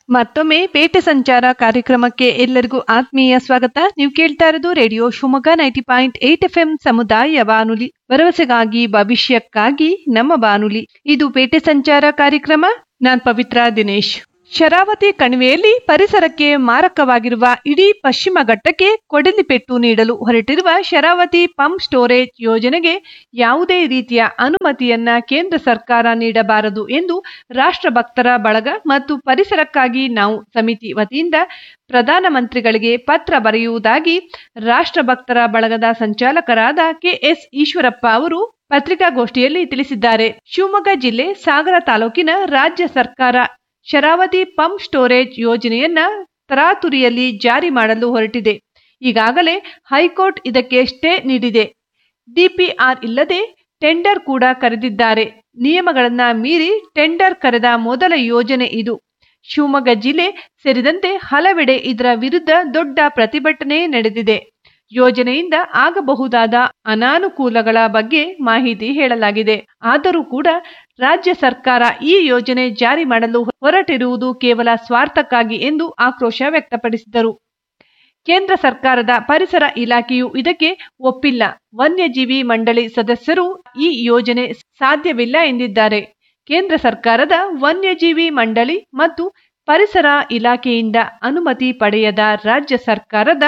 ಮತ್ತೊಮ್ಮೆ ಪೇಟೆ ಸಂಚಾರ ಕಾರ್ಯಕ್ರಮಕ್ಕೆ ಎಲ್ಲರಿಗೂ ಆತ್ಮೀಯ ಸ್ವಾಗತ ನೀವು ಕೇಳ್ತಾ ಇರೋದು radio Shivamogga ninety point eight F M ಸಮುದಾಯ ಬಾನುಲಿ ಭರವಸೆಗಾಗಿ ಭವಿಷ್ಯಕ್ಕಾಗಿ ನಮ್ಮ ಬಾನುಲಿ ಇದು ಪೇಟೆ ಸಂಚಾರ ಕಾರ್ಯಕ್ರಮ ನಾನ್ ಪವಿತ್ರ ದಿನೇಶ್ ಶರಾವತಿ ಕಣಿವೆಯಲ್ಲಿ ಪರಿಸರಕ್ಕೆ ಮಾರಕವಾಗಿರುವ ಇಡೀ ಪಶ್ಚಿಮ ಘಟ್ಟಕ್ಕೆ ಕೊಡಲಿ ಪೆಟ್ಟು ನೀಡಲು ಹೊರಟಿರುವ ಶರಾವತಿ ಪಂಪ್ ಸ್ಟೋರೇಜ್ ಯೋಜನೆಗೆ ಯಾವುದೇ ರೀತಿಯ ಅನುಮತಿಯನ್ನ ಕೇಂದ್ರ ಸರ್ಕಾರ ನೀಡಬಾರದು ಎಂದು ರಾಷ್ಟ್ರಭಕ್ತರ ಬಳಗ ಮತ್ತು ಪರಿಸರಕ್ಕಾಗಿ ನಾವು ಸಮಿತಿ ವತಿಯಿಂದ ಪ್ರಧಾನಮಂತ್ರಿಗಳಿಗೆ ಪತ್ರ ಬರೆಯುವುದಾಗಿ ರಾಷ್ಟ್ರಭಕ್ತರ ಬಳಗದ ಸಂಚಾಲಕರಾದ ಕೆಎಸ್ ಈಶ್ವರಪ್ಪ ಅವರು ಪತ್ರಿಕಾಗೋಷ್ಠಿಯಲ್ಲಿ ತಿಳಿಸಿದ್ದಾರೆ ಶಿವಮೊಗ್ಗ ಜಿಲ್ಲೆ ಸಾಗರ ತಾಲೂಕಿನ ರಾಜ್ಯ ಸರ್ಕಾರ ಶರಾವತಿ ಪಂಪ್ ಸ್ಟೋರೇಜ್ ಯೋಜನೆಯನ್ನ ತರಾತುರಿಯಲ್ಲಿ ಜಾರಿ ಮಾಡಲು ಹೊರಟಿದೆ ಈಗಾಗಲೇ ಹೈಕೋರ್ಟ್ ಇದಕ್ಕೆ ಸ್ಟೇ ನೀಡಿದೆ ಡಿಪಿಆರ್ ಇಲ್ಲದೆ ಟೆಂಡರ್ ಕೂಡ ಕರೆದಿದ್ದಾರೆ ನಿಯಮಗಳನ್ನ ಮೀರಿ ಟೆಂಡರ್ ಕರೆದ ಮೊದಲ ಯೋಜನೆ ಇದು ಶಿವಮೊಗ್ಗ ಜಿಲ್ಲೆ ಸೇರಿದಂತೆ ಹಲವೆಡೆ ಇದರ ವಿರುದ್ಧ ದೊಡ್ಡ ಪ್ರತಿಭಟನೆ ನಡೆದಿದೆ ಯೋಜನೆಯಿಂದ ಆಗಬಹುದಾದ ಅನಾನುಕೂಲಗಳ ಬಗ್ಗೆ ಮಾಹಿತಿ ಹೇಳಲಾಗಿದೆ ಆದರೂ ಕೂಡ ರಾಜ್ಯ ಸರ್ಕಾರ ಈ ಯೋಜನೆ ಜಾರಿ ಮಾಡಲು ಹೊರಟಿರುವುದು ಕೇವಲ ಸ್ವಾರ್ಥಕ್ಕಾಗಿ ಎಂದು ಆಕ್ರೋಶ ವ್ಯಕ್ತಪಡಿಸಿದರು ಕೇಂದ್ರ ಸರ್ಕಾರದ ಪರಿಸರ ಇಲಾಖೆಯು ಇದಕ್ಕೆ ಒಪ್ಪಿಲ್ಲ ವನ್ಯಜೀವಿ ಮಂಡಳಿ ಸದಸ್ಯರು ಈ ಯೋಜನೆ ಸಾಧ್ಯವಿಲ್ಲ ಎಂದಿದ್ದಾರೆ ಕೇಂದ್ರ ಸರ್ಕಾರದ ವನ್ಯಜೀವಿ ಮಂಡಳಿ ಮತ್ತು ಪರಿಸರ ಇಲಾಖೆಯಿಂದ ಅನುಮತಿ ಪಡೆಯದ ರಾಜ್ಯ ಸರ್ಕಾರದ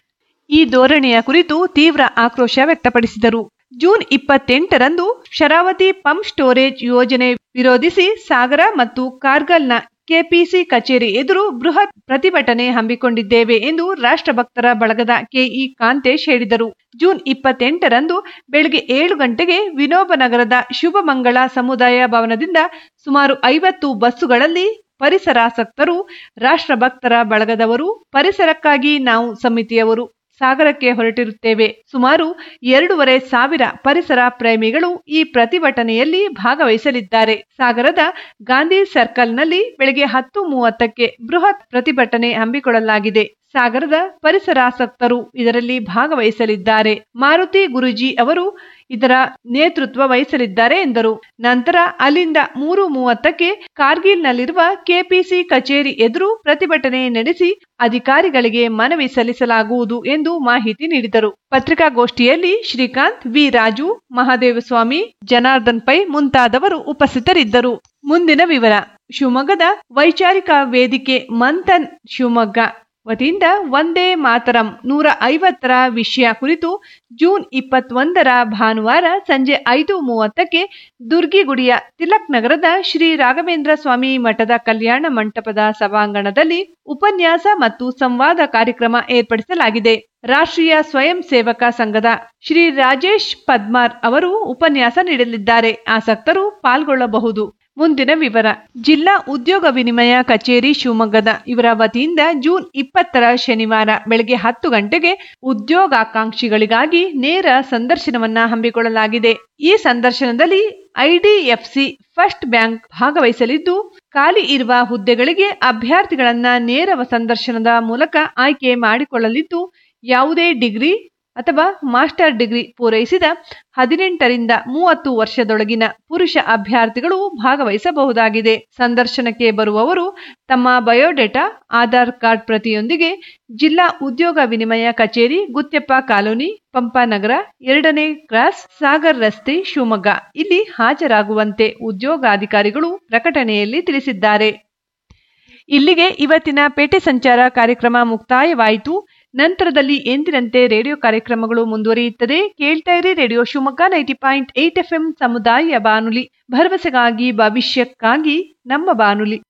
ಈ ಧೋರಣೆಯ ಕುರಿತು ತೀವ್ರ ಆಕ್ರೋಶ ವ್ಯಕ್ತಪಡಿಸಿದರು ಜೂನ್ ಇಪ್ಪತ್ತೆಂಟರಂದು ಶರಾವತಿ ಪಂಪ್ ಸ್ಟೋರೇಜ್ ಯೋಜನೆ ವಿರೋಧಿಸಿ ಸಾಗರ ಮತ್ತು ಕಾರ್ಗಲ್ನ ಕೆಪಿಸಿ ಕಚೇರಿ ಎದುರು ಬೃಹತ್ ಪ್ರತಿಭಟನೆ ಹಮ್ಮಿಕೊಂಡಿದ್ದೇವೆ ಎಂದು ರಾಷ್ಟ್ರಭಕ್ತರ ಬಳಗದ ಕೆಇ ಕಾಂತೇಶ್ ಹೇಳಿದರು ಜೂನ್ ಇಪ್ಪತ್ತೆಂಟರಂದು ಬೆಳಗ್ಗೆ ಏಳು ಗಂಟೆಗೆ ವಿನೋಬನಗರದ ಶುಭಮಂಗಳ ಸಮುದಾಯ ಭವನದಿಂದ ಸುಮಾರು ಐವತ್ತು ಬಸ್ಸುಗಳಲ್ಲಿ ಪರಿಸರಾಸಕ್ತರು ರಾಷ್ಟ್ರಭಕ್ತರ ಬಳಗದವರು ಪರಿಸರಕ್ಕಾಗಿ ನಾವು ಸಮಿತಿಯವರು ಸಾಗರಕ್ಕೆ ಹೊರಟಿರುತ್ತೇವೆ ಸುಮಾರು ಎರಡೂವರೆ ಸಾವಿರ ಪರಿಸರ ಪ್ರೇಮಿಗಳು ಈ ಪ್ರತಿಭಟನೆಯಲ್ಲಿ ಭಾಗವಹಿಸಲಿದ್ದಾರೆ ಸಾಗರದ ಗಾಂಧಿ ಸರ್ಕಲ್ನಲ್ಲಿ ಬೆಳಗ್ಗೆ ಹತ್ತು ಮೂವತ್ತಕ್ಕೆ ಬೃಹತ್ ಪ್ರತಿಭಟನೆ ಹಮ್ಮಿಕೊಳ್ಳಲಾಗಿದೆ ಸಾಗರದ ಪರಿಸರಾಸಕ್ತರು ಇದರಲ್ಲಿ ಭಾಗವಹಿಸಲಿದ್ದಾರೆ ಮಾರುತಿ ಗುರುಜಿ ಅವರು ಇದರ ನೇತೃತ್ವ ವಹಿಸಲಿದ್ದಾರೆ ಎಂದರು ನಂತರ ಅಲ್ಲಿಂದ ಮೂರು ಮೂವತ್ತಕ್ಕೆ ಕಾರ್ಗಿಲ್ನಲ್ಲಿರುವ ಕೆಪಿಸಿ ಕಚೇರಿ ಎದುರು ಪ್ರತಿಭಟನೆ ನಡೆಸಿ ಅಧಿಕಾರಿಗಳಿಗೆ ಮನವಿ ಸಲ್ಲಿಸಲಾಗುವುದು ಎಂದು ಮಾಹಿತಿ ನೀಡಿದರು ಪತ್ರಿಕಾಗೋಷ್ಠಿಯಲ್ಲಿ ಶ್ರೀಕಾಂತ್ ವಿ ರಾಜು ಮಹಾದೇವಸ್ವಾಮಿ ಜನಾರ್ದನ್ ಪೈ ಮುಂತಾದವರು ಉಪಸ್ಥಿತರಿದ್ದರು ಮುಂದಿನ ವಿವರ ಶಿವಮೊಗ್ಗದ ವೈಚಾರಿಕ ವೇದಿಕೆ ಮಂಥನ್ ಶಿವಮೊಗ್ಗ ವತಿಯಿಂದ ಒಂದೇ ಮಾತರಂ ನೂರ ಐವತ್ತರ ವಿಷಯ ಕುರಿತು ಜೂನ್ ಇಪ್ಪತ್ತೊಂದರ ಭಾನುವಾರ ಸಂಜೆ ಐದು ಮೂವತ್ತಕ್ಕೆ ದುರ್ಗಿಗುಡಿಯ ತಿಲಕ್ ನಗರದ ಶ್ರೀ ರಾಘವೇಂದ್ರ ಸ್ವಾಮಿ ಮಠದ ಕಲ್ಯಾಣ ಮಂಟಪದ ಸಭಾಂಗಣದಲ್ಲಿ ಉಪನ್ಯಾಸ ಮತ್ತು ಸಂವಾದ ಕಾರ್ಯಕ್ರಮ ಏರ್ಪಡಿಸಲಾಗಿದೆ ರಾಷ್ಟ್ರೀಯ ಸ್ವಯಂ ಸೇವಕ ಸಂಘದ ಶ್ರೀ ರಾಜೇಶ್ ಪದ್ಮಾರ್ ಅವರು ಉಪನ್ಯಾಸ ನೀಡಲಿದ್ದಾರೆ ಆಸಕ್ತರು ಪಾಲ್ಗೊಳ್ಳಬಹುದು ಮುಂದಿನ ವಿವರ ಜಿಲ್ಲಾ ಉದ್ಯೋಗ ವಿನಿಮಯ ಕಚೇರಿ ಶಿವಮೊಗ್ಗದ ಇವರ ವತಿಯಿಂದ ಜೂನ್ ಇಪ್ಪತ್ತರ ಶನಿವಾರ ಬೆಳಗ್ಗೆ ಹತ್ತು ಗಂಟೆಗೆ ಉದ್ಯೋಗಾಕಾಂಕ್ಷಿಗಳಿಗಾಗಿ ನೇರ ಸಂದರ್ಶನವನ್ನ ಹಮ್ಮಿಕೊಳ್ಳಲಾಗಿದೆ ಈ ಸಂದರ್ಶನದಲ್ಲಿ ಐಡಿಎಫ್ಸಿ ಫಸ್ಟ್ ಬ್ಯಾಂಕ್ ಭಾಗವಹಿಸಲಿದ್ದು ಖಾಲಿ ಇರುವ ಹುದ್ದೆಗಳಿಗೆ ಅಭ್ಯರ್ಥಿಗಳನ್ನ ನೇರ ಸಂದರ್ಶನದ ಮೂಲಕ ಆಯ್ಕೆ ಮಾಡಿಕೊಳ್ಳಲಿದ್ದು ಯಾವುದೇ ಡಿಗ್ರಿ ಅಥವಾ ಮಾಸ್ಟರ್ ಡಿಗ್ರಿ ಪೂರೈಸಿದ ಹದಿನೆಂಟರಿಂದ ಮೂವತ್ತು ವರ್ಷದೊಳಗಿನ ಪುರುಷ ಅಭ್ಯರ್ಥಿಗಳು ಭಾಗವಹಿಸಬಹುದಾಗಿದೆ ಸಂದರ್ಶನಕ್ಕೆ ಬರುವವರು ತಮ್ಮ ಬಯೋಡೇಟಾ ಆಧಾರ್ ಕಾರ್ಡ್ ಪ್ರತಿಯೊಂದಿಗೆ ಜಿಲ್ಲಾ ಉದ್ಯೋಗ ವಿನಿಮಯ ಕಚೇರಿ ಗುತ್ಯಪ್ಪ ಕಾಲೋನಿ ಪಂಪಾನಗರ ಎರಡನೇ ಕ್ರಾಸ್ ಸಾಗರ್ ರಸ್ತೆ ಶಿವಮೊಗ್ಗ ಇಲ್ಲಿ ಹಾಜರಾಗುವಂತೆ ಉದ್ಯೋಗಾಧಿಕಾರಿಗಳು ಪ್ರಕಟಣೆಯಲ್ಲಿ ತಿಳಿಸಿದ್ದಾರೆ ಇಲ್ಲಿಗೆ ಇವತ್ತಿನ ಪೇಟೆ ಸಂಚಾರ ಕಾರ್ಯಕ್ರಮ ಮುಕ್ತಾಯವಾಯಿತು ನಂತರದಲ್ಲಿ ಎಂದಿನಂತೆ ರೇಡಿಯೋ ಕಾರ್ಯಕ್ರಮಗಳು ಮುಂದುವರಿಯುತ್ತದೆ ಕೇಳ್ತಾ ಇರಿ radio Shivamogga ninety point eight F M ಸಮುದಾಯ ಬಾನುಲಿ ಭರವಸೆಗಾಗಿ ಭವಿಷ್ಯಕ್ಕಾಗಿ ನಮ್ಮ ಬಾನುಲಿ